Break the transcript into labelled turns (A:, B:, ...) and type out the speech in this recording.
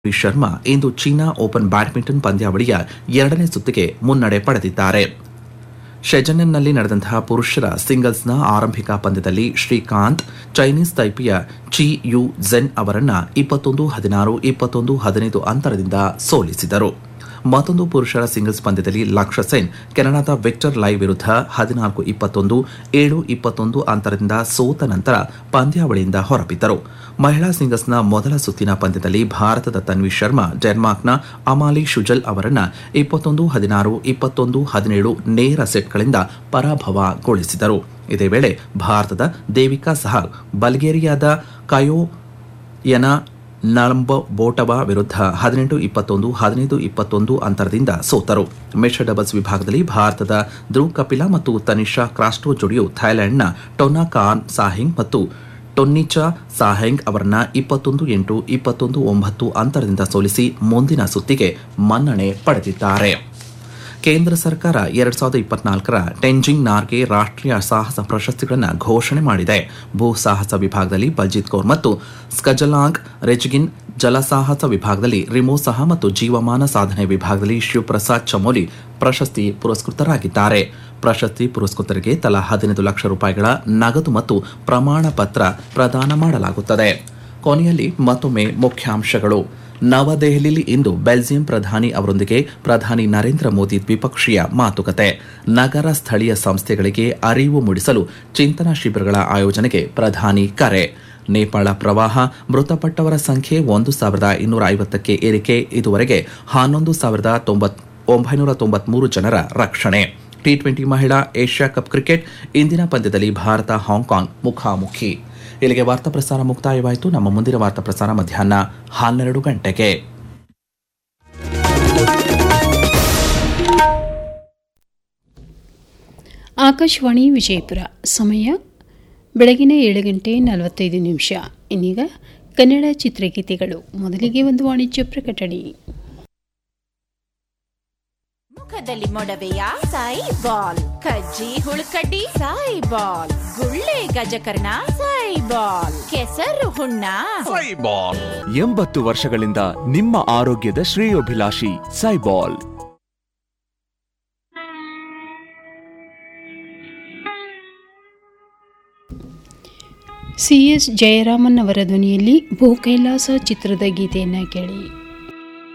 A: P Sharma ಇಂದು China open badminton ಪಂದ್ಯಾವಳಿಯ ಎರಡನೇ ಸುತ್ತಿಗೆ ಮುನ್ನಡೆ ಪಡೆದಿದ್ದಾರೆ ಶೆಜೆನ್ನನ್ನಲ್ಲಿ ನಡೆದಂತಹ ಪುರುಷರ ಸಿಂಗಲ್ಸ್ನ ಆರಂಭಿಕ ಪಂದ್ಯದಲ್ಲಿ ಶ್ರೀಕಾಂತ್ ಚೈನೀಸ್ ತೈಪಿಯ ಚಿ ಯು ಝೆನ್ ಅವರನ್ನ ಇಪ್ಪತ್ತೊಂದು ಹದಿನಾರು ಇಪ್ಪತ್ತೊಂದು ಹದಿನೈದು ಅಂತರದಿಂದ ಸೋಲಿಸಿದರು ಮತ್ತೊಂದು ಪುರುಷರ ಸಿಂಗಲ್ಸ್ ಪಂದ್ಯದಲ್ಲಿ ಲಕ್ಷ್ಯ ಸೆನ್ ಕೆನಡಾದ ವಿಕ್ಟರ್ ಲೈ ವಿರುದ್ಧ ಹದಿನಾಲ್ಕು ಇಪ್ಪತ್ತೊಂದು ಏಳು ಇಪ್ಪತ್ತೊಂದು ಅಂತರದಿಂದ ಸೋತ ನಂತರ ಪಂದ್ಯಾವಳಿಯಿಂದ ಹೊರಬಿದ್ದರು ಮಹಿಳಾ ಸಿಂಗಲ್ಸ್ನ ಮೊದಲ ಸುತ್ತಿನ ಪಂದ್ಯದಲ್ಲಿ ಭಾರತದ ತನ್ವಿ ಶರ್ಮಾ ಡೆನ್ಮಾರ್ಕ್ನ ಅಮಾಲಿ ಶುಜಲ್ ಅವರನ್ನ ಇಪ್ಪತ್ತೊಂದು ಹದಿನಾರು ಇಪ್ಪತ್ತೊಂದು ಹದಿನೇಳು ನೇರ ಸೆಟ್ಗಳಿಂದ ಪರಾಭವಗೊಳಿಸಿದರು ಇದೇ ವೇಳೆ ಭಾರತದ ದೇವಿಕಾ ಸಹಾಲ್ ಬಲ್ಗೇರಿಯಾದ ಕಯೋಯನ ನಳಂಬ ಬೋಟವಾ ವಿರುದ್ಧ ಹದಿನೆಂಟು ಇಪ್ಪತ್ತೊಂದು ಹದಿನೈದು ಇಪ್ಪತ್ತೊಂದು ಅಂತರದಿಂದ ಸೋತರು ಮಿಶ್ರ ಡಬಲ್ಸ್ ವಿಭಾಗದಲ್ಲಿ ಭಾರತದ ಧ್ರುವ್ ಕಪಿಲಾ ಮತ್ತು ತನಿಷಾ ಕ್ರಾಸ್ಟೋ ಜೋಡಿಯು ಥೈಲ್ಯಾಂಡ್ನ ಟೊನಾ ಕಾನ್ ಸಾಹಿಂಗ್ ಮತ್ತು ಟೊನ್ನಿಚಾ ಸಾಹೆಂಗ್ ಅವರನ್ನ ಇಪ್ಪತ್ತೊಂದು ಎಂಟು ಇಪ್ಪತ್ತೊಂದು ಒಂಬತ್ತು ಅಂತರದಿಂದ ಸೋಲಿಸಿ ಮುಂದಿನ ಸುತ್ತಿಗೆ ಮನ್ನಣೆ ಪಡೆದಿದ್ದಾರೆ ಕೇಂದ್ರ ಸರ್ಕಾರ ಎರಡ್ ಸಾವಿರದ ಇಪ್ಪತ್ನಾಲ್ಕರ ಟೆಂಜಿಂಗ್ ನಾರ್ಗೆ ರಾಷ್ಟ್ರೀಯ ಸಾಹಸ ಪ್ರಶಸ್ತಿಗಳನ್ನು ಘೋಷಣೆ ಮಾಡಿದೆ ಭೂ ಸಾಹಸ ವಿಭಾಗದಲ್ಲಿ ಬಲ್ಜಿತ್ ಕೌರ್ ಮತ್ತು ಸ್ಕಜಲಾಂಗ್ ರೆಜ್ಗಿನ್ ಜಲಸಾಹಸ ವಿಭಾಗದಲ್ಲಿ ರಿಮೋ ಸಹ ಮತ್ತು ಜೀವಮಾನ ಸಾಧನೆ ವಿಭಾಗದಲ್ಲಿ ಶಿವಪ್ರಸಾದ್ ಚಮೋಲಿ ಪ್ರಶಸ್ತಿ ಪುರಸ್ಕೃತರಾಗಿದ್ದಾರೆ ಪ್ರಶಸ್ತಿ ಪುರಸ್ಕೃತರಿಗೆ ತಲಾ ಹದಿನೈದು ಲಕ್ಷ ರೂಪಾಯಿಗಳ ನಗದು ಮತ್ತು ಪ್ರಮಾಣ ಪತ್ರ ಪ್ರದಾನ ಮಾಡಲಾಗುತ್ತದೆ ಕೊನೆಯಲ್ಲಿ ಮತ್ತೊಮ್ಮೆ ಮುಖ್ಯಾಂಶಗಳು ನವದೆಹಲಿಯಲ್ಲಿ ಇಂದು ಬೆಲ್ಜಿಯಂ ಪ್ರಧಾನಿ ಅವರೊಂದಿಗೆ ಪ್ರಧಾನಿ ನರೇಂದ್ರ ಮೋದಿ ದ್ವಿಪಕ್ಷೀಯ ಮಾತುಕತೆ ನಗರ ಸ್ಥಳೀಯ ಸಂಸ್ಥೆಗಳಿಗೆ ಅರಿವು ಮೂಡಿಸಲು ಚಿಂತನಾ ಶಿಬಿರಗಳ ಆಯೋಜನೆಗೆ ಪ್ರಧಾನಿ ಕರೆ ನೇಪಾಳ ಪ್ರವಾಹ ಮೃತಪಟ್ಟವರ ಸಂಖ್ಯೆ ಒಂದು ಸಾವಿರದ ಇನ್ನೂರ ಐವತ್ತಕ್ಕೆ ಏರಿಕೆ ಇದುವರೆಗೆ ಹನ್ನೊಂದು ಸಾವಿರದ ತೊಂಬತ್ ಒಂಬೈನೂರ ತೊಂಬತ್ಮೂರು ಜನರ ರಕ್ಷಣೆ ಟಿ ಟ್ವೆಂಟಿ ಮಹಿಳಾ ಏಷ್ಯಾ ಕಪ್ ಕ್ರಿಕೆಟ್ ಇಂದಿನ ಪಂದ್ಯದಲ್ಲಿ ಭಾರತ ಹಾಂಕಾಂಗ್ ಮುಖಾಮುಖಿ ಇಲ್ಲಿಗೆ ವಾರ್ತಾ ಪ್ರಸಾರ ಮುಕ್ತಾಯವಾಯಿತು ನಮ್ಮ ಮುಂದಿನ ವಾರ್ತಾ ಪ್ರಸಾರ ಮಧ್ಯಾಹ್ನ ಹನ್ನೆರಡು ಗಂಟೆಗೆ
B: ಆಕಾಶವಾಣಿ ವಿಜಯಪುರ ಸಮಯ ಬೆಳಗಿನ ಏಳು ಗಂಟೆ ನಲವತ್ತೈದು ನಿಮಿಷ ಇನ್ನೀಗ ಕನ್ನಡ ಚಿತ್ರಗೀತೆಗಳು ಮೊದಲಿಗೆ ಒಂದು ವಾಣಿಜ್ಯ ಪ್ರಕಟಣೆ
C: ಮುಖದಲ್ಲಿ ಮೊಡವೆಯ ಸಾಯಿ ಬಾಲ್ ಕಜ್ಜಿ ಹುಳುಕಡ್ಡಿ ಸಾಯಿ ಬಾಲ್ ಗುಳ್ಳೆ ಗಜಕರ್ಣ ಸಾಯಿ ಬಾಲ್ ಕೆಸರು ಹುಣ್ಣ
D: ಸೈಬಾಲ್ ಎಂಬತ್ತು ವರ್ಷಗಳಿಂದ ನಿಮ್ಮ ಆರೋಗ್ಯದ ಶ್ರೇಯೋಭಿಲಾಷಿ ಸೈಬಾಲ್
B: ಸಿ ಎಸ್ ಜಯರಾಮನ್ ಅವರ ಧ್ವನಿಯಲ್ಲಿ ಭೂಕೈಲಾಸ ಚಿತ್ರದ ಗೀತೆಯನ್ನು ಕೇಳಿ